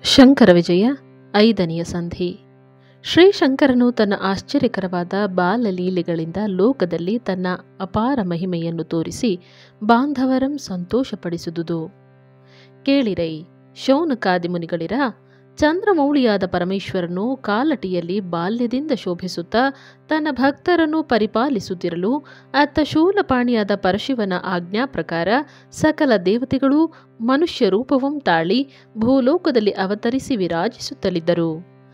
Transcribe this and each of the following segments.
ಶಂಕರ ವಿಜಯ ಐದನೆಯ ಸಂಧಿ ಶ್ರೀಶಂಕರನು ತನ್ನ ಆಶ್ಚರ್ಯಕರವಾದ ಬಾಲಲೀಲೆಗಳಿಂದ ಲೋಕದಲ್ಲಿ ತನ್ನ ಅಪಾರ ಮಹಿಮೆಯನ್ನು ತೋರಿಸಿ ಬಾಂಧವರಂ ಸಂತೋಷಪಡಿಸುವುದು ಕೇಳಿರೈ ಶೌನಕಾದಿ ಮುನಿಗಳಿರ ಚಂದ್ರಮೌಳಿಯಾದ ಪರಮೇಶ್ವರನು ಕಾಲಟಿಯಲ್ಲಿ ಬಾಲ್ಯದಿಂದ ಶೋಭಿಸುತ್ತಾ ತನ್ನ ಭಕ್ತರನ್ನು ಪರಿಪಾಲಿಸುತ್ತಿರಲು ಅತ್ತ ಶೂಲಪಾಣಿಯಾದ ಪರಶಿವನ ಆಜ್ಞಾ ಪ್ರಕಾರ ಸಕಲ ದೇವತೆಗಳು ಮನುಷ್ಯ ರೂಪವಂ ತಾಳಿ ಭೂಲೋಕದಲ್ಲಿ ಅವತರಿಸಿ ವಿರಾಜಿಸುತ್ತಲಿದ್ದರು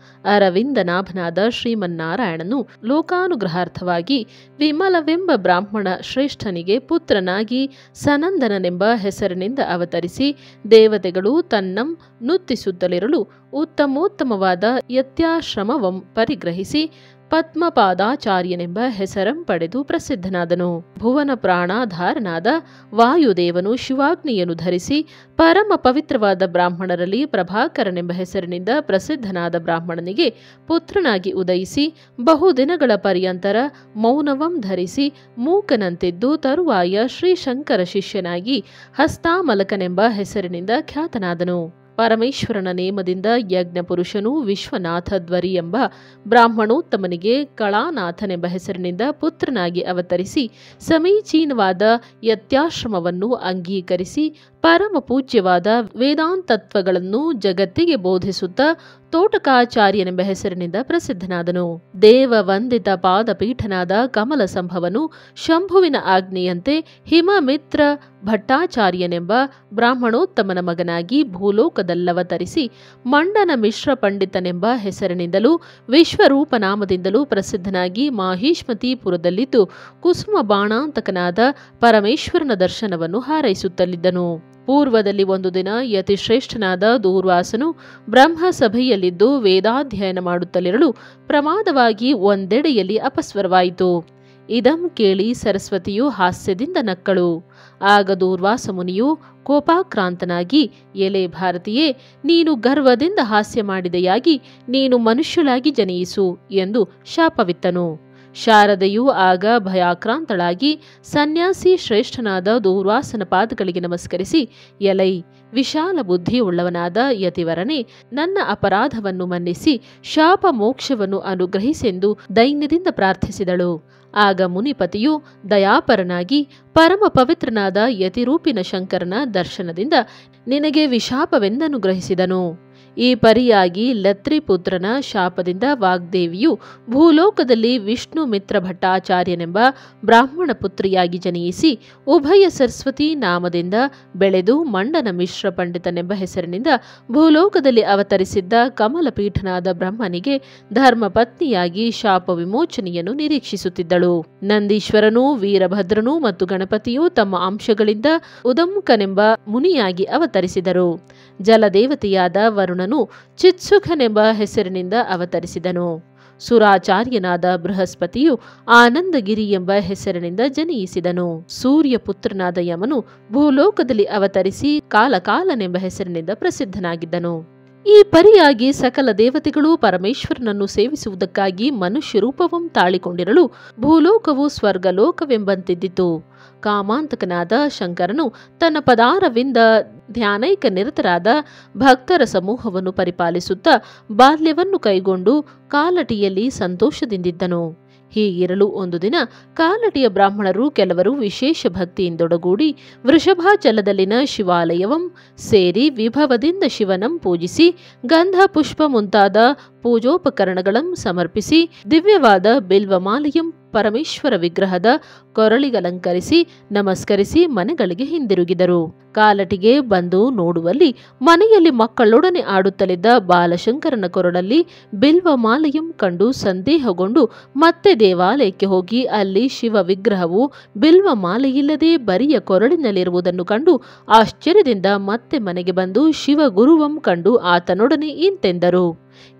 ಅರವಿಂದನಾಭನಾದ ಶ್ರೀಮನ್ನಾರಾಯಣನು ಲೋಕಾನುಗ್ರಹಾರ್ಥವಾಗಿ ವಿಮಲವೆಂಬ ಬ್ರಾಹ್ಮಣ ಶ್ರೇಷ್ಠನಿಗೆ ಪುತ್ರನಾಗಿ ಸನಂದನನೆಂಬ ಹೆಸರಿನಿಂದ ಅವತರಿಸಿ ದೇವತೆಗಳು ತನ್ನಂ ನುತ್ತಿಸುತ್ತಲಿರಲು ಉತ್ತಮೋತ್ತಮವಾದ ಯತ್ಯಾಶ್ರಮವಂ ಪರಿಗ್ರಹಿಸಿ ಪದ್ಮಪಾದಾಚಾರ್ಯನೆಂಬ ಹೆಸರಂ ಪಡೆದು ಪ್ರಸಿದ್ಧನಾದನು ಭುವನ ಪ್ರಾಣಾಧಾರನಾದ ವಾಯುದೇವನು ಶಿವಾಗ್ನಿಯನ್ನು ಧರಿಸಿ ಪರಮ ಪವಿತ್ರವಾದ ಬ್ರಾಹ್ಮಣರಲ್ಲಿ ಪ್ರಭಾಕರನೆಂಬ ಹೆಸರಿನಿಂದ ಪ್ರಸಿದ್ಧನಾದ ಬ್ರಾಹ್ಮಣನಿಗೆ ಪುತ್ರನಾಗಿ ಉದಯಿಸಿ ಬಹುದಿನಗಳ ಪರ್ಯಂತರ ಮೌನವಂ ಧರಿಸಿ ಮೂಕನಂತಿದ್ದು ತರುವಾಯ ಶ್ರೀಶಂಕರ ಶಿಷ್ಯನಾಗಿ ಹಸ್ತಾಮಲಕನೆಂಬ ಹೆಸರಿನಿಂದ ಖ್ಯಾತನಾದನು ಪರಮೇಶ್ವರನ ನೇಮದಿಂದ ಯಜ್ಞ ಪುರುಷನು ವಿಶ್ವನಾಥ ಧ್ವರಿ ಎಂಬ ಬ್ರಾಹ್ಮಣೋತ್ತಮನಿಗೆ ಕಳಾನಾಥನೆಂಬ ಹೆಸರಿನಿಂದ ಪುತ್ರನಾಗಿ ಅವತರಿಸಿ ಸಮೀಚೀನವಾದ ಯತ್ಯಾಶ್ರಮವನ್ನು ಅಂಗೀಕರಿಸಿ ಪರಮ ಪೂಜ್ಯವಾದ ವೇದಾಂತತ್ವಗಳನ್ನು ಜಗತ್ತಿಗೆ ಬೋಧಿಸುತ್ತಾ ತೋಟಕಾಚಾರ್ಯನೆಂಬ ಹೆಸರಿನಿಂದ ಪ್ರಸಿದ್ಧನಾದನು ದೇವ ವಂದಿತ ಪಾದಪೀಠನಾದ ಕಮಲ ಸಂಭವನು ಶಂಭುವಿನ ಆಜ್ಞೆಯಂತೆ ಹಿಮಮಿತ್ರ ಭಟ್ಟಾಚಾರ್ಯನೆಂಬ ಬ್ರಾಹ್ಮಣೋತ್ತಮನ ಮಗನಾಗಿ ಭೂಲೋಕದಲ್ಲವತರಿಸಿ ಮಂಡನ ಮಿಶ್ರ ಪಂಡಿತನೆಂಬ ಹೆಸರಿನಿಂದಲೂ ವಿಶ್ವರೂಪನಾಮದಿಂದಲೂ ಪ್ರಸಿದ್ಧನಾಗಿ ಮಾಹಿಷ್ಮತಿಪುರದಲ್ಲಿದ್ದು ಕುಸುಮ ಬಾಣಾಂತಕನಾದ ಪರಮೇಶ್ವರನ ದರ್ಶನವನ್ನು ಹಾರೈಸುತ್ತಲಿದ್ದನು ಪೂರ್ವದಲ್ಲಿ ಒಂದು ದಿನ ಯತಿಶ್ರೇಷ್ಠನಾದ ದೂರ್ವಾಸನು ಬ್ರಹ್ಮಸಭೆಯಲ್ಲಿದ್ದು ವೇದಾಧ್ಯಯನ ಮಾಡುತ್ತಲಿರಲು ಪ್ರಮಾದವಾಗಿ ಒಂದೆಡೆಯಲ್ಲಿ ಅಪಸ್ವರವಾಯಿತು ಇದಂ ಕೇಳಿ ಸರಸ್ವತಿಯು ಹಾಸ್ಯದಿಂದ ನಕ್ಕಳು ಆಗ ದೂರ್ವಾಸ ಮುನಿಯು ಕೋಪಾಕ್ರಾಂತನಾಗಿ ಎಲೆ ಭಾರತಿಯೇ ನೀನು ಗರ್ವದಿಂದ ಹಾಸ್ಯ ಮಾಡಿದೆಯಾಗಿ ನೀನು ಮನುಷ್ಯಳಾಗಿ ಜನಿಯಿಸು ಎಂದು ಶಾಪವಿತ್ತನು ಶಾರದೆಯು ಆಗ ಭಯಾಕ್ರಾಂತಳಾಗಿ ಸನ್ಯಾಸಿ ಶ್ರೇಷ್ಠನಾದ ದೂರ್ವಾಸನ ಪಾದಗಳಿಗೆ ನಮಸ್ಕರಿಸಿ ಎಲೈ ವಿಶಾಲ ಬುದ್ಧಿಯುಳ್ಳವನಾದ ಯತಿವರನೇ ನನ್ನ ಅಪರಾಧವನ್ನು ಮನ್ನಿಸಿ ಶಾಪ ಮೋಕ್ಷವನ್ನು ಅನುಗ್ರಹಿಸೆಂದು ದೈನ್ಯದಿಂದ ಪ್ರಾರ್ಥಿಸಿದಳು ಆಗ ಮುನಿಪತಿಯು ದಯಾಪರನಾಗಿ ಪರಮ ಪವಿತ್ರನಾದ ಯತಿರೂಪಿನ ಶಂಕರನ ದರ್ಶನದಿಂದ ನಿನಗೆ ವಿಶಾಪವೆಂದನುಗ್ರಹಿಸಿದನು ಈ ಪರಿಯಾಗಿ ಲತ್ರಿಪುತ್ರನ ಶಾಪದಿಂದ ವಾಗ್ದೇವಿಯು ಭೂಲೋಕದಲ್ಲಿ ವಿಷ್ಣು ಮಿತ್ರ ಭಟ್ಟಾಚಾರ್ಯನೆಂಬ ಬ್ರಾಹ್ಮಣ ಪುತ್ರಿಯಾಗಿ ಜನಿಯಿಸಿ ಉಭಯ ಸರಸ್ವತಿ ನಾಮದಿಂದ ಬೆಳೆದು ಮಂಡನ ಮಿಶ್ರ ಪಂಡಿತನೆಂಬ ಹೆಸರಿನಿಂದ ಭೂಲೋಕದಲ್ಲಿ ಅವತರಿಸಿದ್ದ ಕಮಲಪೀಠನಾದ ಬ್ರಹ್ಮನಿಗೆ ಧರ್ಮಪತ್ನಿಯಾಗಿ ಶಾಪ ವಿಮೋಚನೆಯನ್ನು ನಿರೀಕ್ಷಿಸುತ್ತಿದ್ದಳು ನಂದೀಶ್ವರನು ವೀರಭದ್ರನು ಮತ್ತು ಗಣಪತಿಯು ತಮ್ಮ ಅಂಶಗಳಿಂದ ಉದಂಕನೆಂಬ ಮುನಿಯಾಗಿ ಅವತರಿಸಿದರು ಜಲದೇವತೆಯಾದ ವರುಣನು ಚಿತ್ಸುಖನೆಂಬ ಹೆಸರಿನಿಂದ ಅವತರಿಸಿದನು ಸುರಾಚಾರ್ಯನಾದ ಬೃಹಸ್ಪತಿಯು ಆನಂದಗಿರಿ ಎಂಬ ಹೆಸರಿನಿಂದ ಜನಿಯಿಸಿದನು ಸೂರ್ಯ ಪುತ್ರನಾದ ಯಮನು ಭೂಲೋಕದಲ್ಲಿ ಅವತರಿಸಿ ಕಾಲಕಾಲನೆಂಬ ಹೆಸರಿನಿಂದ ಪ್ರಸಿದ್ಧನಾಗಿದ್ದನು ಈ ಪರಿಯಾಗಿ ಸಕಲ ದೇವತೆಗಳು ಪರಮೇಶ್ವರನನ್ನು ಸೇವಿಸುವುದಕ್ಕಾಗಿ ಮನುಷ್ಯ ರೂಪವಂ ತಾಳಿಕೊಂಡಿರಲು ಭೂಲೋಕವು ಸ್ವರ್ಗಲೋಕವೆಂಬಂತಿದ್ದಿತು ಕಾಮಾಂತಕನಾದ ಶಂಕರನು ತನ್ನ ಪದಾರವಿಂದ ಧ್ಯಾನೈಕ ನಿರತರಾದ ಭಕ್ತರ ಸಮೂಹವನ್ನು ಪರಿಪಾಲಿಸುತ್ತಾ ಬಾಲ್ಯವನ್ನು ಕೈಗೊಂಡು ಕಾಲಟಿಯಲ್ಲಿ ಸಂತೋಷದಿಂದಿದ್ದನು ಹೀಗಿರಲು ಒಂದು ದಿನ ಕಾಲಟಿಯ ಬ್ರಾಹ್ಮಣರು ಕೆಲವರು ವಿಶೇಷ ಭಕ್ತಿಯಿಂದೊಡಗೂಡಿ ವೃಷಭಾಚಲದಲ್ಲಿನ ಶಿವಾಲಯವಂ ಸೇರಿ ವಿಭವದಿಂದ ಶಿವನಂ ಪೂಜಿಸಿ ಗಂಧ ಪುಷ್ಪ ಮುಂತಾದ ಪೂಜೋಪಕರಣಗಳಂ ಸಮರ್ಪಿಸಿ ದಿವ್ಯವಾದ ಬಿಲ್ವಮಾಲಯಂ ಪರಮೇಶ್ವರ ವಿಗ್ರಹದ ಕೊರಳಿಗಲಂಕರಿಸಿ ನಮಸ್ಕರಿಸಿ ಮನೆಗಳಿಗೆ ಹಿಂದಿರುಗಿದರು ಕಾಲಟಿಗೆ ಬಂದು ನೋಡುವಲ್ಲಿ ಮನೆಯಲ್ಲಿ ಮಕ್ಕಳೊಡನೆ ಆಡುತ್ತಲಿದ್ದ ಬಾಲಶಂಕರನ ಕೊರಳಲ್ಲಿ ಬಿಲ್ವಮಾಲಯಂ ಕಂಡು ಸಂದೇಹಗೊಂಡು ಮತ್ತೆ ದೇವಾಲಯಕ್ಕೆ ಹೋಗಿ ಅಲ್ಲಿ ಶಿವ ವಿಗ್ರಹವು ಬಿಲ್ವ ಮಾಲೆಯಿಲ್ಲದೆ ಬರಿಯ ಕೊರಳಿನಲ್ಲಿರುವುದನ್ನು ಕಂಡು ಆಶ್ಚರ್ಯದಿಂದ ಮತ್ತೆ ಮನೆಗೆ ಬಂದು ಶಿವ ಗುರುವಂ ಕಂಡು ಆತನೊಡನೆ ಇಂತೆಂದರು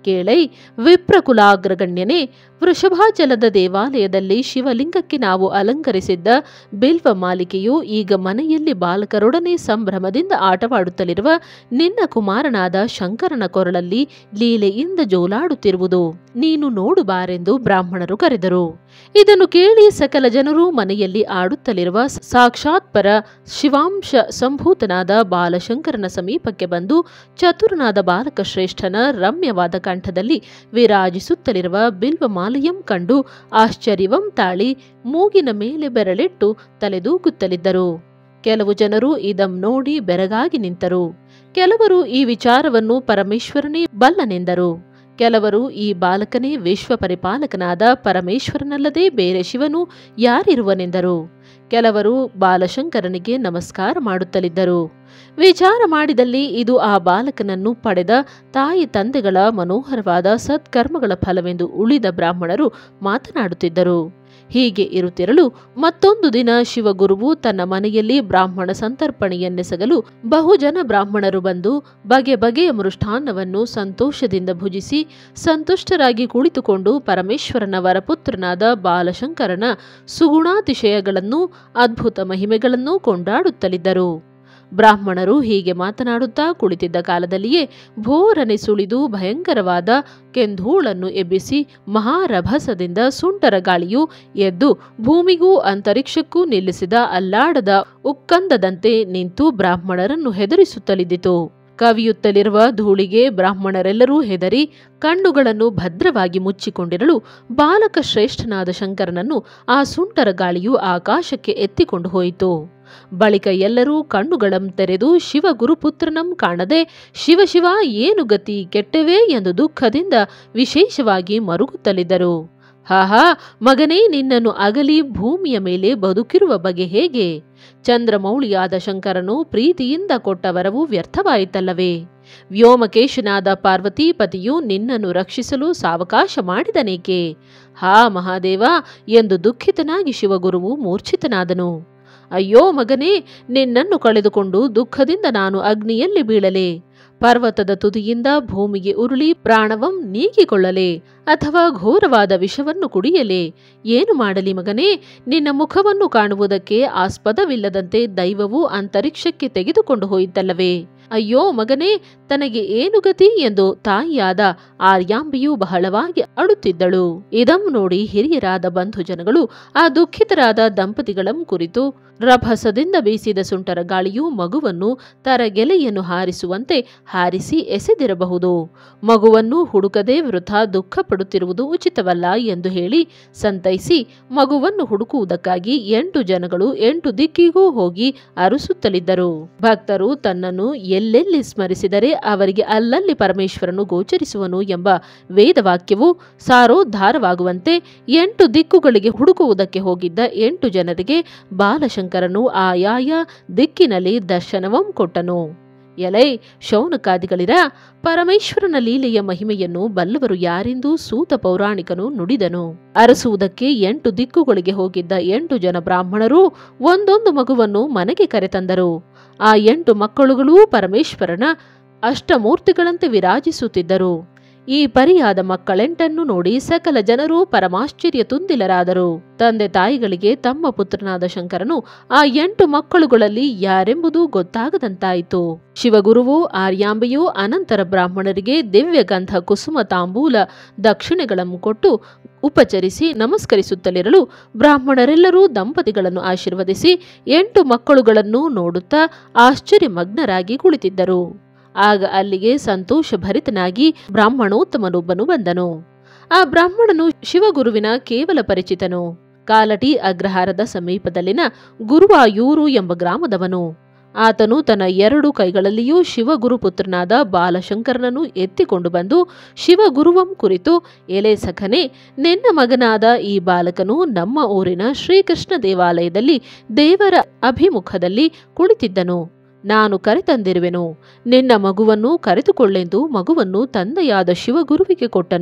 ಕೇಳೈ ವಿಪ್ರಕುಲಾಗ್ರಗಣ್ಯನೇ ವೃಷಭಾಚಲದ ದೇವಾಲಯದಲ್ಲಿ ಶಿವಲಿಂಗಕ್ಕೆ ನಾವು ಅಲಂಕರಿಸಿದ್ದ ಬಿಲ್ವ ಮಾಲಿಕೆಯು ಈಗ ಮನೆಯಲ್ಲಿ ಬಾಲಕರೊಡನೆ ಸಂಭ್ರಮದಿಂದ ಆಟವಾಡುತ್ತಲಿರುವ ನಿನ್ನ ಕುಮಾರನಾದ ಶಂಕರನ ಕೊರಳಲ್ಲಿ ಲೀಲೆಯಿಂದ ಜೋಲಾಡುತ್ತಿರುವುದು ನೀನು ನೋಡುಬಾರೆಂದು ಬ್ರಾಹ್ಮಣರು ಕರೆದರು ಇದನ್ನು ಕೇಳಿ ಸಕಲ ಜನರು ಮನೆಯಲ್ಲಿ ಆಡುತ್ತಲಿರುವ ಸಾಕ್ಷಾತ್ಪರ ಶಿವಾಂಶ ಸಂಭೂತನಾದ ಬಾಲಶಂಕರನ ಸಮೀಪಕ್ಕೆ ಬಂದು ಚತುರನಾದ ಬಾಲಕ ಶ್ರೇಷ್ಠನ ರಮ್ಯವಾದ ಕಂಠದಲ್ಲಿ ವಿರಾಜಿಸುತ್ತಲಿರುವ ಬಿಲ್ವಮಾಲಯಂ ಕಂಡು ಆಶ್ಚರ್ಯವಂ ತಾಳಿ ಮೂಗಿನ ಮೇಲೆ ಬೆರಳಿಟ್ಟು ತಲೆದೂಗುತ್ತಲಿದ್ದರು ಕೆಲವು ಜನರು ಇದಂ ನೋಡಿ ಬೆರಗಾಗಿ ನಿಂತರು ಕೆಲವರು ಈ ವಿಚಾರವನ್ನು ಪರಮೇಶ್ವರನೇ ಬಲ್ಲನೆಂದರು ಕೆಲವರು ಈ ಬಾಲಕನೇ ವಿಶ್ವ ಪರಿಪಾಲಕನಾದ ಪರಮೇಶ್ವರನಲ್ಲದೆ ಬೇರೆ ಶಿವನು ಯಾರಿರುವನೆಂದರು ಕೆಲವರು ಬಾಲಶಂಕರನಿಗೆ ನಮಸ್ಕಾರ ಮಾಡುತ್ತಲಿದ್ದರು ವಿಚಾರ ಮಾಡಿದಲ್ಲಿ ಇದು ಆ ಬಾಲಕನನ್ನು ಪಡೆದ ತಾಯಿ ತಂದೆಗಳ ಮನೋಹರವಾದ ಸತ್ಕರ್ಮಗಳ ಫಲವೆಂದು ಉಳಿದ ಬ್ರಾಹ್ಮಣರು ಮಾತನಾಡುತ್ತಿದ್ದರು ಹೀಗೆ ಇರುತ್ತಿರಲು ಮತ್ತೊಂದು ದಿನ ಶಿವಗುರುವು ತನ್ನ ಮನೆಯಲ್ಲಿ ಬ್ರಾಹ್ಮಣ ಸಂತರ್ಪಣೆಯನ್ನೆಸಗಲು ಬಹುಜನ ಬ್ರಾಹ್ಮಣರು ಬಂದು ಬಗೆ ಬಗೆಯ ಮೃಷ್ಟಾನ್ನವನ್ನು ಸಂತೋಷದಿಂದ ಭುಜಿಸಿ ಸಂತುಷ್ಟರಾಗಿ ಕುಳಿತುಕೊಂಡು ಪರಮೇಶ್ವರನ ವರಪುತ್ರನಾದ ಬಾಲಶಂಕರನ ಸುಗುಣಾತಿಶಯಗಳನ್ನು ಅದ್ಭುತ ಮಹಿಮೆಗಳನ್ನು ಕೊಂಡಾಡುತ್ತಲಿದ್ದರು ಬ್ರಾಹ್ಮಣರು ಹೀಗೆ ಮಾತನಾಡುತ್ತಾ ಕುಳಿತಿದ್ದ ಕಾಲದಲ್ಲಿಯೇ ಭೋರನೆ ಸುಳಿದು ಭಯಂಕರವಾದ ಕೆಂಧೂಳನ್ನು ಎಬ್ಬಿಸಿ ಮಹಾರಭಸದಿಂದ ಸುಂಟರ ಗಾಳಿಯು ಎದ್ದು ಭೂಮಿಗೂ ಅಂತರಿಕ್ಷಕ್ಕೂ ನಿಲ್ಲಿಸಿದ ಅಲ್ಲಾಡದ ಉಕ್ಕಂದದಂತೆ ನಿಂತು ಬ್ರಾಹ್ಮಣರನ್ನು ಹೆದರಿಸುತ್ತಲಿದ್ದಿತು ಕವಿಯುತ್ತಲಿರುವ ಧೂಳಿಗೆ ಬ್ರಾಹ್ಮಣರೆಲ್ಲರೂ ಹೆದರಿ ಕಣ್ಣುಗಳನ್ನು ಭದ್ರವಾಗಿ ಮುಚ್ಚಿಕೊಂಡಿರಲು ಬಾಲಕ ಶ್ರೇಷ್ಠನಾದ ಶಂಕರನನ್ನು ಆ ಸುಂಟರ ಗಾಳಿಯು ಆಕಾಶಕ್ಕೆ ಎತ್ತಿಕೊಂಡು ಹೋಯಿತು ಬಳಿಕ ಎಲ್ಲರೂ ಕಣ್ಣುಗಳಂ ತೆರೆದು ಶಿವ ಗುರುಪುತ್ರನಂ ಕಾಣದೆ ಶಿವ ಶಿವ ಏನು ಗತಿ ಕೆಟ್ಟವೇ ಎಂದು ದುಃಖದಿಂದ ವಿಶೇಷವಾಗಿ ಮರುಗುತ್ತಲಿದ್ದರು ಹಾಹಾ ಮಗನೇ ನಿನ್ನನ್ನು ಅಗಲಿ ಭೂಮಿಯ ಮೇಲೆ ಬದುಕಿರುವ ಬಗೆ ಹೇಗೆ ಚಂದ್ರಮೌಳಿಯಾದ ಶಂಕರನು ಪ್ರೀತಿಯಿಂದ ಕೊಟ್ಟ ವರವು ವ್ಯರ್ಥವಾಯಿತಲ್ಲವೇ ವ್ಯೋಮಕೇಶನಾದ ಪಾರ್ವತೀಪತಿಯು ನಿನ್ನನ್ನು ರಕ್ಷಿಸಲು ಸಾವಕಾಶ ಮಾಡಿದನೇಕೆ ಹಾ ಮಹಾದೇವ ಎಂದು ದುಃಖಿತನಾಗಿ ಶಿವಗುರುವು ಮೂರ್ಛಿತನಾದನು ಅಯ್ಯೋ ಮಗನೇ ನಿನ್ನನ್ನು ಕಳೆದುಕೊಂಡು ದುಃಖದಿಂದ ನಾನು ಅಗ್ನಿಯಲ್ಲಿ ಬೀಳಲೆ ಪರ್ವತದ ತುದಿಯಿಂದ ಭೂಮಿಗೆ ಉರುಳಿ ಪ್ರಾಣವಂ ನೀಗಿಕೊಳ್ಳಲೆ ಅಥವಾ ಘೋರವಾದ ವಿಷವನ್ನು ಕುಡಿಯಲೆ ಏನು ಮಾಡಲಿ ಮಗನೇ ನಿನ್ನ ಮುಖವನ್ನು ಕಾಣುವುದಕ್ಕೆ ಆಸ್ಪದವಿಲ್ಲದಂತೆ ದೈವವು ಅಂತರಿಕ್ಷಕ್ಕೆ ತೆಗೆದುಕೊಂಡು ಹೋಯಿತಲ್ಲವೇ ಅಯ್ಯೋ ಮಗನೇ ತನಗೆ ಏನು ಗತಿ ಎಂದು ತಾಯಿಯಾದ ಆರ್ಯಾಂಬಿಯು ಬಹಳವಾಗಿ ಅಳುತ್ತಿದ್ದಳು ಇದಂ ನೋಡಿ ಹಿರಿಯರಾದ ಬಂಧು ಜನಗಳು ಆ ದುಃಖಿತರಾದ ದಂಪತಿಗಳಂ ಕುರಿತು ರಭಸದಿಂದ ಬೀಸಿದ ಸುಂಟರ ಗಾಳಿಯು ಮಗುವನ್ನು ತರಗೆಲೆಯನ್ನು ಹಾರಿಸುವಂತೆ ಹಾರಿಸಿ ಎಸೆದಿರಬಹುದು ಮಗುವನ್ನು ಹುಡುಕದೆ ವೃಥಾ ದುಃಖ ಪಡುತ್ತಿರುವುದು ಉಚಿತವಲ್ಲ ಎಂದು ಹೇಳಿ ಸಂತೈಸಿ ಮಗುವನ್ನು ಹುಡುಕುವುದಕ್ಕಾಗಿ ಎಂಟು ಜನಗಳು ಎಂಟು ದಿಕ್ಕಿಗೂ ಹೋಗಿ ಅರುಸುತ್ತಲಿದ್ದರು ಭಕ್ತರು ತನ್ನನ್ನು ಎಲ್ಲೆಲ್ಲಿ ಸ್ಮರಿಸಿದರೆ ಅವರಿಗೆ ಅಲ್ಲಲ್ಲಿ ಪರಮೇಶ್ವರನು ಗೋಚರಿಸುವನು ಎಂಬ ವೇದವಾಕ್ಯವು ಸಾರೋದ್ಧಾರವಾಗುವಂತೆ ಎಂಟು ದಿಕ್ಕುಗಳಿಗೆ ಹುಡುಕುವುದಕ್ಕೆ ಹೋಗಿದ್ದ ಎಂಟು ಜನರಿಗೆ ಬಾಲಶಂಕರನು ಆಯಾಯ ದಿಕ್ಕಿನಲ್ಲಿ ದರ್ಶನವಂ ಕೊಟ್ಟನು ಎಲೈ ಶೌನಕಾದಿಗಳಿರ ಪರಮೇಶ್ವರನ ಲೀಲೆಯ ಮಹಿಮೆಯನ್ನು ಬಲ್ಲವರು ಯಾರೆಂದು ಸೂತ ಪೌರಾಣಿಕನು ನುಡಿದನು ಅರಸುವುದಕ್ಕೆ ಎಂಟು ದಿಕ್ಕುಗಳಿಗೆ ಹೋಗಿದ್ದ ಎಂಟು ಜನ ಬ್ರಾಹ್ಮಣರು ಒಂದೊಂದು ಮಗುವನ್ನು ಮನೆಗೆ ಕರೆತಂದರು ಆ ಎಂಟು ಮಕ್ಕಳುಗಳೂ ಪರಮೇಶ್ವರನ ಅಷ್ಟಮೂರ್ತಿಗಳಂತೆ ವಿರಾಜಿಸುತ್ತಿದ್ದರು ಈ ಪರಿಯಾದ ಮಕ್ಕಳೆಂಟನ್ನು ನೋಡಿ ಸಕಲ ಜನರು ಪರಮಾಶ್ಚರ್ಯ ತುಂದಿಲರಾದರು ತಂದೆ ತಾಯಿಗಳಿಗೆ ತಮ್ಮ ಪುತ್ರನಾದ ಶಂಕರನು ಆ ಎಂಟು ಮಕ್ಕಳುಗಳಲ್ಲಿ ಯಾರೆಂಬುದು ಗೊತ್ತಾಗದಂತಾಯಿತು ಶಿವಗುರುವು ಆರ್ಯಾಂಬೆಯು ಅನಂತರ ಬ್ರಾಹ್ಮಣರಿಗೆ ದಿವ್ಯ ಗಂಧ ಕುಸುಮ ತಾಂಬೂಲ ದಕ್ಷಿಣೆಗಳನ್ನು ಕೊಟ್ಟು ಉಪಚರಿಸಿ ನಮಸ್ಕರಿಸುತ್ತಲಿರಲು ಬ್ರಾಹ್ಮಣರೆಲ್ಲರೂ ದಂಪತಿಗಳನ್ನು ಆಶೀರ್ವದಿಸಿ ಎಂಟು ಮಕ್ಕಳುಗಳನ್ನು ನೋಡುತ್ತಾ ಆಶ್ಚರ್ಯಮಗ್ನರಾಗಿ ಕುಳಿತಿದ್ದರು ಆಗ ಅಲ್ಲಿಗೆ ಸಂತೋಷಭರಿತನಾಗಿ ಬ್ರಾಹ್ಮಣೋತ್ತಮನೊಬ್ಬನು ಬಂದನು ಆ ಬ್ರಾಹ್ಮಣನು ಶಿವಗುರುವಿನ ಕೇವಲ ಪರಿಚಿತನು ಕಾಲಟಿ ಅಗ್ರಹಾರದ ಸಮೀಪದಲ್ಲಿನ ಗುರುವಾಯೂರು ಎಂಬ ಗ್ರಾಮದವನು ಆತನು ತನ್ನ ಎರಡು ಕೈಗಳಲ್ಲಿಯೂ ಶಿವಗುರು ಪುತ್ರನಾದ ಬಾಲಶಂಕರನನ್ನು ಎತ್ತಿಕೊಂಡು ಬಂದು ಶಿವಗುರುವಂ ಕುರಿತು ಎಲೆ ಸಖನೆ ನಿನ್ನ ಮಗನಾದ ಈ ಬಾಲಕನು ನಮ್ಮ ಊರಿನ ಶ್ರೀಕೃಷ್ಣ ದೇವಾಲಯದಲ್ಲಿ ದೇವರ ಅಭಿಮುಖದಲ್ಲಿ ಕುಳಿತಿದ್ದನು ನಾನು ಕರೆತಂದಿರುವೆನು ನಿನ್ನ ಮಗುವನ್ನು ಕರೆದುಕೊಳ್ಳೆಂದು ಮಗುವನ್ನು ತಂದೆಯಾದ ಶಿವಗುರುವಿಗೆ ಕೊಟ್ಟನು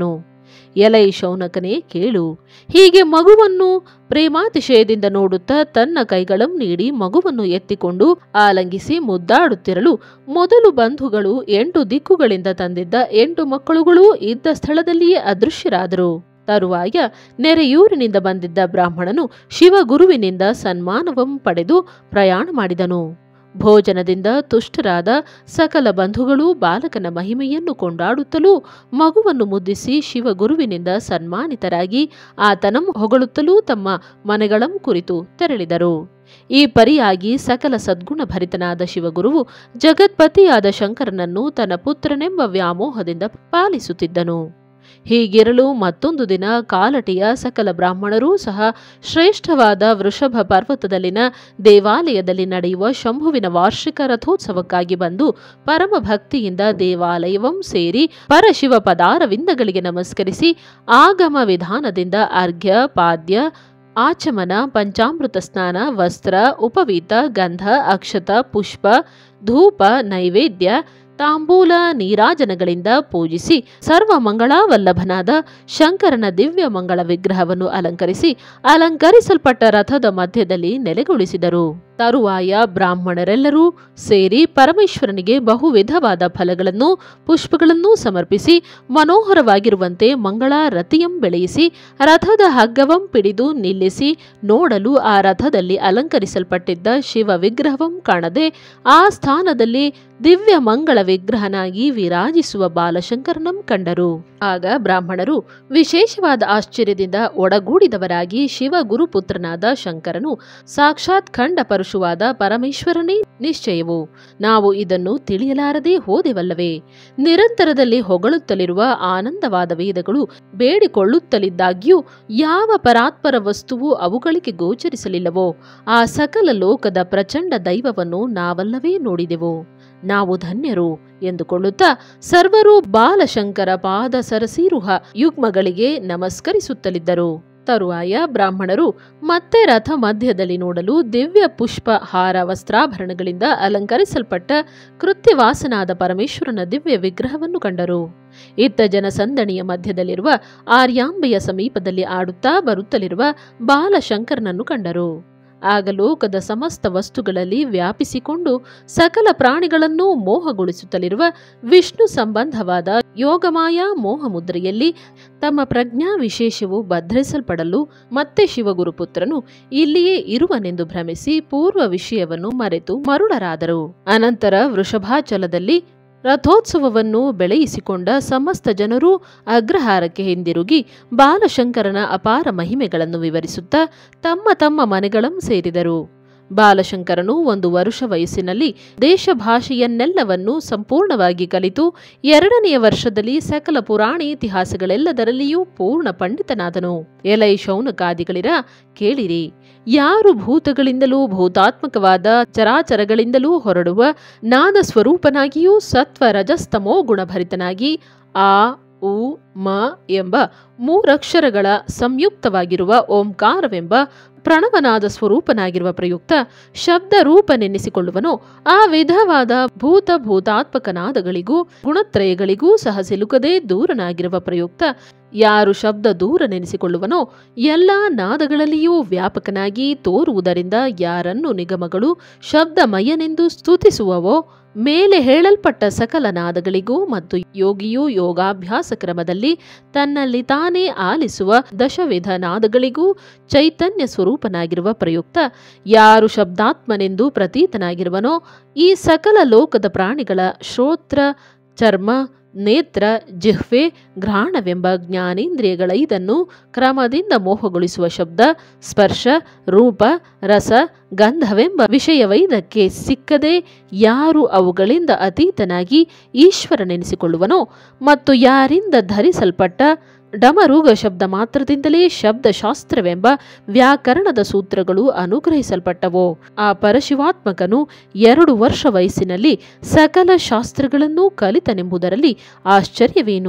ಎಲೈ ಶೌನಕನೇ ಕೇಳು ಹೀಗೆ ಮಗುವನ್ನು ಪ್ರೇಮಾತಿಶಯದಿಂದ ನೋಡುತ್ತಾ ತನ್ನ ಕೈಗಳನ್ನು ನೀಡಿ ಮಗುವನ್ನು ಎತ್ತಿಕೊಂಡು ಆಲಂಗಿಸಿ ಮುದ್ದಾಡುತ್ತಿರಲು ಮೊದಲು ಬಂಧುಗಳು ಎಂಟು ದಿಕ್ಕುಗಳಿಂದ ತಂದಿದ್ದ ಎಂಟು ಮಕ್ಕಳುಗಳು ಇದ್ದ ಸ್ಥಳದಲ್ಲಿಯೇ ಅದೃಶ್ಯರಾದರು ತರುವಾಯ ನೆರೆಯೂರಿನಿಂದ ಬಂದಿದ್ದ ಬ್ರಾಹ್ಮಣನು ಶಿವಗುರುವಿನಿಂದ ಸನ್ಮಾನವಂ ಪಡೆದು ಪ್ರಯಾಣ ಮಾಡಿದನು ಭೋಜನದಿಂದ ತುಷ್ಟರಾದ ಸಕಲ ಬಂಧುಗಳು ಬಾಲಕನ ಮಹಿಮೆಯನ್ನು ಕೊಂಡಾಡುತ್ತಲೂ ಮಗುವನ್ನು ಮುದ್ದಿಸಿ ಶಿವಗುರುವಿನಿಂದ ಸನ್ಮಾನಿತರಾಗಿ ಆತನಂ ಹೊಗಳುತ್ತಲೂ ತಮ್ಮ ಮನೆಗಳಂ ಕುರಿತು ತೆರಳಿದರು ಈ ಪರಿಯಾಗಿ ಸಕಲ ಸದ್ಗುಣ ಭರಿತನಾದ ಶಿವಗುರುವು ಜಗತ್ಪತಿಯಾದ ಶಂಕರನನ್ನು ತನ್ನ ಪುತ್ರನೆಂಬ ವ್ಯಾಮೋಹದಿಂದ ಪಾಲಿಸುತ್ತಿದ್ದನು ಹೀಗಿರಲು ಮತ್ತೊಂದು ದಿನ ಕಾಲಟಿಯ ಸಕಲ ಬ್ರಾಹ್ಮಣರೂ ಸಹ ಶ್ರೇಷ್ಠವಾದ ವೃಷಭ ಪರ್ವತದಲ್ಲಿನ ದೇವಾಲಯದಲ್ಲಿ ನಡೆಯುವ ಶಂಭುವಿನ ವಾರ್ಷಿಕ ರಥೋತ್ಸವಕ್ಕಾಗಿ ಬಂದು ಪರಮ ಭಕ್ತಿಯಿಂದ ದೇವಾಲಯವಂ ಸೇರಿ ಪರಶಿವ ಪದಾರವಿಂದಗಳಿಗೆ ನಮಸ್ಕರಿಸಿ ಆಗಮ ವಿಧಾನದಿಂದ ಅರ್ಘ್ಯ ಪಾದ್ಯ ಆಚಮನ ಪಂಚಾಮೃತ ಸ್ನಾನ ವಸ್ತ್ರ ಉಪವೀತ ಗಂಧ ಅಕ್ಷತ ಪುಷ್ಪ ಧೂಪ ನೈವೇದ್ಯ ತಾಂಬೂಲ ನೀರಾಜನಗಳಿಂದ ಪೂಜಿಸಿ ಸರ್ವ ಮಂಗಳಾವಲ್ಲಭನಾದ ಶಂಕರನ ದಿವ್ಯ ಮಂಗಳ ವಿಗ್ರಹವನ್ನು ಅಲಂಕರಿಸಿ ಅಲಂಕರಿಸಲ್ಪಟ್ಟ ರಥದ ಮಧ್ಯದಲ್ಲಿ ನೆಲೆಗೊಳಿಸಿದರು ತರುವಾಯ ಬ್ರಾಹ್ಮಣರೆಲ್ಲರೂ ಸೇರಿ ಪರಮೇಶ್ವರನಿಗೆ ಬಹು ವಿಧವಾದ ಫಲಗಳನ್ನು ಪುಷ್ಪಗಳನ್ನೂ ಸಮರ್ಪಿಸಿ ಮನೋಹರವಾಗಿರುವಂತೆ ಮಂಗಳಾರತಿಯಂ ಬೆಳೆಯಿಸಿ ರಥದ ಹಗ್ಗವಂ ಪಿಡಿದು ನಿಲ್ಲಿಸಿ ನೋಡಲು ಆ ರಥದಲ್ಲಿ ಅಲಂಕರಿಸಲ್ಪಟ್ಟಿದ್ದ ಶಿವ ವಿಗ್ರಹವಂ ಕಾಣದೆ ಆ ಸ್ಥಾನದಲ್ಲಿ ದಿವ್ಯ ಮಂಗಳ ವಿಗ್ರಹನಾಗಿ ವಿರಾಜಿಸುವ ಬಾಲಶಂಕರನಂ ಕಂಡರು ಆಗ ಬ್ರಾಹ್ಮಣರು ವಿಶೇಷವಾದ ಆಶ್ಚರ್ಯದಿಂದ ಒಡಗೂಡಿದವರಾಗಿ ಶಿವ ಗುರುಪುತ್ರನಾದ ಶಂಕರನು ಸಾಕ್ಷಾತ್ ಖಂಡ ಪರಶುವಾದ ಪರಮೇಶ್ವರನೇ ನಿಶ್ಚಯವು ನಾವು ಇದನ್ನು ತಿಳಿಯಲಾರದೆ ಹೋದೆವಲ್ಲವೇ ನಿರಂತರದಲ್ಲಿ ಹೊಗಳುತ್ತಲಿರುವ ಆನಂದವಾದ ವೇದಗಳು ಬೇಡಿಕೊಳ್ಳುತ್ತಲಿದ್ದಾಗ್ಯೂ ಯಾವ ಪರಾತ್ಪರ ವಸ್ತುವು ಅವುಗಳಿಗೆ ಗೋಚರಿಸಲಿಲ್ಲವೋ ಆ ಸಕಲ ಲೋಕದ ಪ್ರಚಂಡ ದೈವವನ್ನು ನಾವಲ್ಲವೇ ನೋಡಿದೆವು ನಾವು ಧನ್ಯರು ಎಂದುಕೊಳ್ಳುತ್ತಾ ಸರ್ವರು ಬಾಲಶಂಕರ ಪಾದ ಸರಸೀರುಹ ಯುಗ್ಮಗಳಿಗೆ ನಮಸ್ಕರಿಸುತ್ತಲಿದ್ದರು ತರುವಾಯ ಬ್ರಾಹ್ಮಣರು ಮತ್ತೆ ರಥ ಮಧ್ಯದಲ್ಲಿ ನೋಡಲು ದಿವ್ಯ ಪುಷ್ಪ ಹಾರ ವಸ್ತ್ರಾಭರಣಗಳಿಂದ ಅಲಂಕರಿಸಲ್ಪಟ್ಟ ಕೃತ್ಯವಾಸನಾದ ಪರಮೇಶ್ವರನ ದಿವ್ಯ ವಿಗ್ರಹವನ್ನು ಕಂಡರು ಇತ್ತ ಜನಸಂದಣಿಯ ಮಧ್ಯದಲ್ಲಿರುವ ಆರ್ಯಾಂಬೆಯ ಸಮೀಪದಲ್ಲಿ ಆಡುತ್ತಾ ಬರುತ್ತಲಿರುವ ಬಾಲಶಂಕರನನ್ನು ಕಂಡರು ಆಗ ಲೋಕದ ಸಮಸ್ತ ವಸ್ತುಗಳಲ್ಲಿ ವ್ಯಾಪಿಸಿಕೊಂಡು ಸಕಲ ಪ್ರಾಣಿಗಳನ್ನು ಮೋಹಗೊಳಿಸುತ್ತಲಿರುವ ವಿಷ್ಣು ಸಂಬಂಧವಾದ ಯೋಗಮಾಯಾ ಮೋಹಮುದ್ರೆಯಲ್ಲಿ ತಮ್ಮ ಪ್ರಜ್ಞಾ ವಿಶೇಷವು ಭದ್ರಿಸಲ್ಪಡಲು ಮತ್ತೆ ಶಿವಗುರುಪುತ್ರನು ಇಲ್ಲಿಯೇ ಇರುವನೆಂದು ಭ್ರಮಿಸಿ ಪೂರ್ವ ವಿಷಯವನ್ನು ಮರೆತು ಮರುಳರಾದರು ಅನಂತರ ವೃಷಭಾಚಲದಲ್ಲಿ ರಥೋತ್ಸವವನ್ನು ಬೆಳೆಯಿಸಿಕೊಂಡ ಸಮಸ್ತ ಜನರು ಅಗ್ರಹಾರಕ್ಕೆ ಹಿಂದಿರುಗಿ ಬಾಲಶಂಕರನ ಅಪಾರ ಮಹಿಮೆಗಳನ್ನು ವಿವರಿಸುತ್ತಾ ತಮ್ಮ ತಮ್ಮ ಮನೆಗಳಂ ಸೇರಿದರು ಬಾಲಶಂಕರನು ಒಂದು ವರುಷ ವಯಸ್ಸಿನಲ್ಲಿ ದೇಶ ಭಾಷೆಯನ್ನೆಲ್ಲವನ್ನು ಸಂಪೂರ್ಣವಾಗಿ ಕಲಿತು ಎರಡನೆಯ ವರ್ಷದಲ್ಲಿ ಸಕಲ ಪುರಾಣ ಇತಿಹಾಸಗಳೆಲ್ಲದರಲ್ಲಿಯೂ ಪೂರ್ಣ ಪಂಡಿತನಾದನು ಎಲೈ ಶೌನಕಾದಿಗಳಿರ ಕೇಳಿರಿ ಯಾರು ಭೂತಗಳಿಂದಲೂ ಭೂತಾತ್ಮಕವಾದ ಚರಾಚರಗಳಿಂದಲೂ ಹೊರಡುವ ನಾದ ಸ್ವರೂಪನಾಗಿಯೂ ಸತ್ವ ರಜಸ್ತಮೋ ಗುಣಭರಿತನಾಗಿ ಆ ಉ ಮ ಎಂಬ ಮೂರಕ್ಷರಗಳ ಸಂಯುಕ್ತವಾಗಿರುವ ಓಂಕಾರವೆಂಬ ಪ್ರಣವನಾದ ಸ್ವರೂಪನಾಗಿರುವ ಪ್ರಯುಕ್ತ ಶಬ್ದ ರೂಪನೆನ್ನಿಸಿಕೊಳ್ಳುವನೋ ಆ ವಿಧವಾದ ಭೂತ ಭೂತಾತ್ಮಕನಾದಗಳಿಗೂ ಗುಣತ್ರಯಗಳಿಗೂ ಸಹ ಸಿಲುಕದೆ ದೂರನಾಗಿರುವ ಪ್ರಯುಕ್ತ ಯಾರು ಶಬ್ದ ದೂರ ನೆನೆಸಿಕೊಳ್ಳುವನೋ ಎಲ್ಲ ನಾದಗಳಲ್ಲಿಯೂ ವ್ಯಾಪಕನಾಗಿ ತೋರುವುದರಿಂದ ಯಾರನ್ನು ನಿಗಮಗಳು ಶಬ್ದಮಯನೆಂದು ಸ್ತುತಿಸುವವೋ ಮೇಲೆ ಹೇಳಲ್ಪಟ್ಟ ಸಕಲ ನಾದಗಳಿಗೂ ಮತ್ತು ಯೋಗಿಯು ಯೋಗಾಭ್ಯಾಸ ಕ್ರಮದಲ್ಲಿ ತನ್ನಲ್ಲಿ ತಾನೇ ಆಲಿಸುವ ದಶವಿಧ ನಾದಗಳಿಗೂ ಚೈತನ್ಯ ಸ್ವರೂಪನಾಗಿರುವ ಪ್ರಯುಕ್ತ ಯಾರು ಶಬ್ದಾತ್ಮನೆಂದು ಪ್ರತೀತನಾಗಿರುವನೋ ಈ ಸಕಲ ಲೋಕದ ಪ್ರಾಣಿಗಳ ಶ್ರೋತ್ರ ಚರ್ಮ ನೇತ್ರ ಜಿಹ್ವೆ ಘ್ರಾಣವೆಂಬ ಜ್ಞಾನೇಂದ್ರಿಯಗಳ ಇದನ್ನು ಕ್ರಮದಿಂದ ಮೋಹಗೊಳಿಸುವ ಶಬ್ದ ಸ್ಪರ್ಶ ರೂಪ ರಸ ಗಂಧವೆಂಬ ವಿಷಯವೈದಕ್ಕೆ ಸಿಕ್ಕದೆ ಯಾರು ಅವುಗಳಿಂದ ಅತೀತನಾಗಿ ಈಶ್ವರನೆನಿಸಿಕೊಳ್ಳುವನೋ ಮತ್ತು ಯಾರಿಂದ ಧರಿಸಲ್ಪಟ್ಟ ಡಮರುಗ ಶಬ್ದ ಮಾತ್ರದಿಂದಲೇ ಶಬ್ದಶಾಸ್ತ್ರವೆಂಬ ವ್ಯಾಕರಣದ ಸೂತ್ರಗಳು ಅನುಗ್ರಹಿಸಲ್ಪಟ್ಟವೋ ಆ ಪರಶಿವಾತ್ಮಕನು ಎರಡು ವರ್ಷ ವಯಸ್ಸಿನಲ್ಲಿ ಸಕಲ ಶಾಸ್ತ್ರಗಳನ್ನೂ ಕಲಿತನೆಂಬುದರಲ್ಲಿ ಆಶ್ಚರ್ಯವೇನು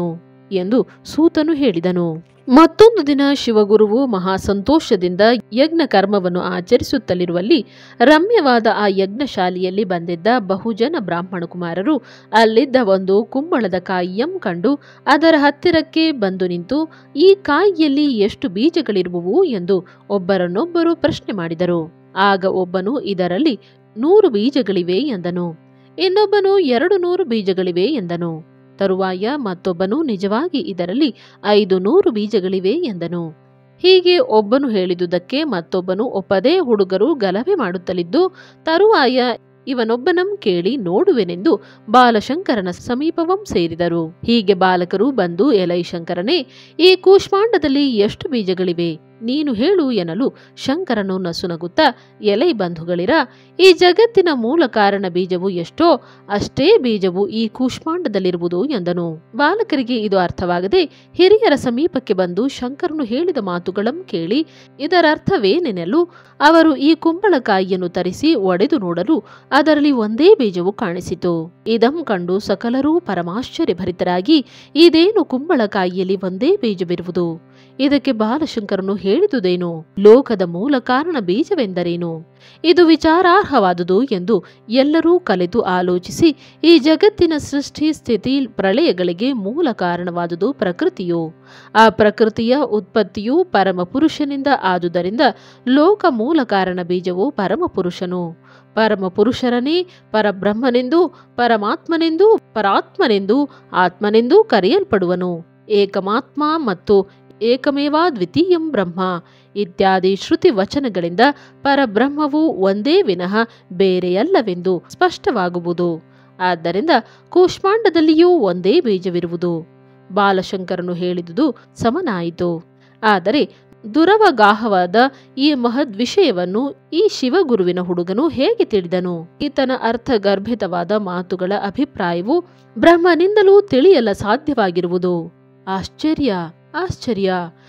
ಎಂದು ಸೂತನು ಹೇಳಿದನು ಮತ್ತೊಂದು ದಿನ ಶಿವಗುರುವು ಮಹಾ ಸಂತೋಷದಿಂದ ಯಜ್ಞ ಕರ್ಮವನ್ನು ಆಚರಿಸುತ್ತಲಿರುವಲ್ಲಿ ರಮ್ಯವಾದ ಆ ಯಜ್ಞಶಾಲೆಯಲ್ಲಿ ಬಂದಿದ್ದ ಬಹುಜನ ಬ್ರಾಹ್ಮಣ ಕುಮಾರರು ಅಲ್ಲಿದ್ದ ಒಂದು ಕುಂಬಳದ ಕಾಯಿಯಂ ಕಂಡು ಅದರ ಹತ್ತಿರಕ್ಕೆ ಬಂದು ನಿಂತು ಈ ಕಾಯಿಯಲ್ಲಿ ಎಷ್ಟು ಬೀಜಗಳಿರುವುವು ಎಂದು ಒಬ್ಬರನ್ನೊಬ್ಬರು ಪ್ರಶ್ನೆ ಮಾಡಿದರು ಆಗ ಒಬ್ಬನು ಇದರಲ್ಲಿ ನೂರು ಬೀಜಗಳಿವೆ ಎಂದನು ಇನ್ನೊಬ್ಬನು ಎರಡು ನೂರು ಬೀಜಗಳಿವೆ ಎಂದನು ತರುವಾಯ ಮತ್ತೊಬ್ಬನು ನಿಜವಾಗಿ ಇದರಲ್ಲಿ ಐದು ನೂರು ಬೀಜಗಳಿವೆ ಎಂದನು ಹೀಗೆ ಒಬ್ಬನು ಹೇಳಿದುದಕ್ಕೆ ಮತ್ತೊಬ್ಬನು ಒಪ್ಪದೇ ಹುಡುಗರು ಗಲಭೆ ಮಾಡುತ್ತಲಿದ್ದು ತರುವಾಯ ಇವನೊಬ್ಬನಂ ಕೇಳಿ ನೋಡುವೆನೆಂದು ಬಾಲಶಂಕರನ ಸಮೀಪವಂ ಸೇರಿದರು ಹೀಗೆ ಬಾಲಕರು ಬಂದು ಎಲೈ ಶಂಕರನೇ ಈ ಕೂಷ್ಮಾಂಡದಲ್ಲಿ ಎಷ್ಟು ಬೀಜಗಳಿವೆ ನೀನು ಹೇಳು ಎನ್ನಲು ಶಂಕರನು ನಸುನಗುತ್ತಾ ಎಲೈ ಬಂಧುಗಳಿರ ಈ ಜಗತ್ತಿನ ಮೂಲ ಕಾರಣ ಬೀಜವು ಎಷ್ಟೋ ಅಷ್ಟೇ ಬೀಜವು ಈ ಕೂಷ್ಮಾಂಡದಲ್ಲಿರುವುದು ಎಂದನು ಬಾಲಕರಿಗೆ ಇದು ಅರ್ಥವಾಗದೆ ಹಿರಿಯರ ಸಮೀಪಕ್ಕೆ ಬಂದು ಶಂಕರನು ಹೇಳಿದ ಮಾತುಗಳಂ ಕೇಳಿ ಇದರರ್ಥವೇನೆನ್ನಲು ಅವರು ಈ ಕುಂಬಳಕಾಯಿಯನ್ನು ತರಿಸಿ ಒಡೆದು ನೋಡಲು ಅದರಲ್ಲಿ ಒಂದೇ ಬೀಜವು ಕಾಣಿಸಿತು ಇದಂ ಕಂಡು ಸಕಲರೂ ಪರಮಾಶ್ಚರ್ಯಭರಿತರಾಗಿ ಇದೇನು ಕುಂಬಳಕಾಯಿಯಲ್ಲಿ ಒಂದೇ ಬೀಜವಿರುವುದು ಇದಕ್ಕೆ ಬಾಲಶಂಕರನು ಹೇಳಿದುದೇನು ಲೋಕದ ಮೂಲ ಕಾರಣ ಬೀಜವೆಂದರೇನು ಇದು ವಿಚಾರಾರ್ಹವಾದುದು ಎಂದು ಎಲ್ಲರೂ ಕಲೆತು ಆಲೋಚಿಸಿ ಈ ಜಗತ್ತಿನ ಸೃಷ್ಟಿ ಸ್ಥಿತಿ ಪ್ರಳಯಗಳಿಗೆ ಮೂಲ ಕಾರಣವಾದುದು ಪ್ರಕೃತಿಯು ಆ ಪ್ರಕೃತಿಯ ಉತ್ಪತ್ತಿಯು ಪರಮಪುರುಷನಿಂದ ಆದುದರಿಂದ ಲೋಕ ಮೂಲ ಕಾರಣ ಬೀಜವು ಪರಮಪುರುಷನು ಪರಮಪುರುಷರನೇ ಪರಬ್ರಹ್ಮನೆಂದು ಪರಮಾತ್ಮನೆಂದು ಪರಾತ್ಮನೆಂದು ಆತ್ಮನೆಂದೂ ಕರೆಯಲ್ಪಡುವನು ಏಕಮಾತ್ಮ ಮತ್ತು ಏಕಮೇವಾ ದ್ವಿತೀಯಂ ಬ್ರಹ್ಮ ಇತ್ಯಾದಿ ಶ್ರುತಿ ವಚನಗಳಿಂದ ಪರಬ್ರಹ್ಮವು ಒಂದೇ ವಿನಃ ಬೇರೆಯಲ್ಲವೆಂದು ಸ್ಪಷ್ಟವಾಗುವುದು ಆದ್ದರಿಂದ ಕೂಷ್ಮಾಂಡದಲ್ಲಿಯೂ ಒಂದೇ ಬೀಜವಿರುವುದು ಬಾಲಶಂಕರನು ಹೇಳಿದುದು ಸಮನಾಯಿತು ಆದರೆ ದುರವಗಾಹವಾದ ಈ ಮಹದ್ ವಿಷಯವನ್ನು ಈ ಶಿವಗುರುವಿನ ಹುಡುಗನು ಹೇಗೆ ತಿಳಿದನು ಈತನ ಅರ್ಥಗರ್ಭಿತವಾದ ಮಾತುಗಳ ಅಭಿಪ್ರಾಯವು ಬ್ರಹ್ಮನಿಂದಲೂ ತಿಳಿಯಲ ಸಾಧ್ಯವಾಗಿರುವುದು ಆಶ್ಚರ್ಯ ಆಶ್ಚರ್ಯ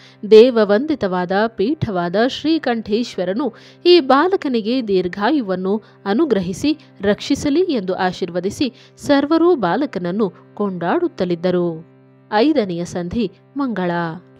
ದೇವವಂದಿತವಾದ ಪೀಠವಾದ ಶ್ರೀಕಂಠೇಶ್ವರನು ಈ ಬಾಲಕನಿಗೆ ದೀರ್ಘಾಯುವನ್ನು ಅನುಗ್ರಹಿಸಿ ರಕ್ಷಿಸಲಿ ಎಂದು ಆಶೀರ್ವದಿಸಿ ಸರ್ವರೂ ಬಾಲಕನನ್ನು ಕೊಂಡಾಡುತ್ತಲಿದ್ದರು ಐದನೆಯ ಸಂಧಿ ಮಂಗಳ